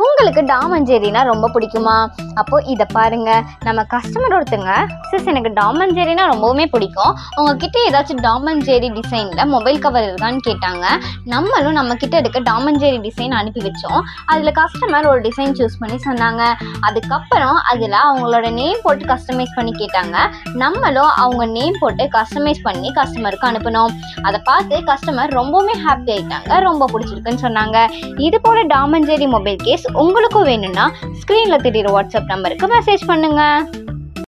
உங்களுக்கு Tom and ஜெரினா ரொம்ப பிடிக்குமா அப்போ இதை பாருங்க நம்ம கஸ்டமர் ஒருத்தங்க சிஸ் எனக்கு டாம் அண்ட் ஜெரினா ரொம்பவுமே பிடிக்கும் உங்ககிட்ட ஏதாச்சும் டாம் அண்ட் ஜெரி டிசைனில் மொபைல் கவர் இருக்கான்னு கேட்டாங்க நம்மளும் நம்ம கிட்ட இருக்க டாம் அண்ட் ஜெரி டிசைன் அனுப்பி வச்சோம் அதில் கஸ்டமர் ஒரு டிசைன் சூஸ் பண்ணி சொன்னாங்க அதுக்கப்புறம் அதில் அவங்களோட நேம் போட்டு கஸ்டமைஸ் பண்ணி கேட்டாங்க நம்மளும் அவங்க நேம் போட்டு கஸ்டமைஸ் பண்ணி கஸ்டமருக்கு அனுப்பினோம் அதை பார்த்து கஸ்டமர் ரொம்பவுமே ஹாப்பி ஆயிட்டாங்க ரொம்ப பிடிச்சிருக்குன்னு சொன்னாங்க இது போல டாமஞ்சேரி மொபைல் கேஸ் உங்களுக்கும் வேணும்னா ஸ்க்ரீனில் தெரியுற வாட்ஸ்அப் நம்பருக்கு மெசேஜ் பண்ணுங்கள்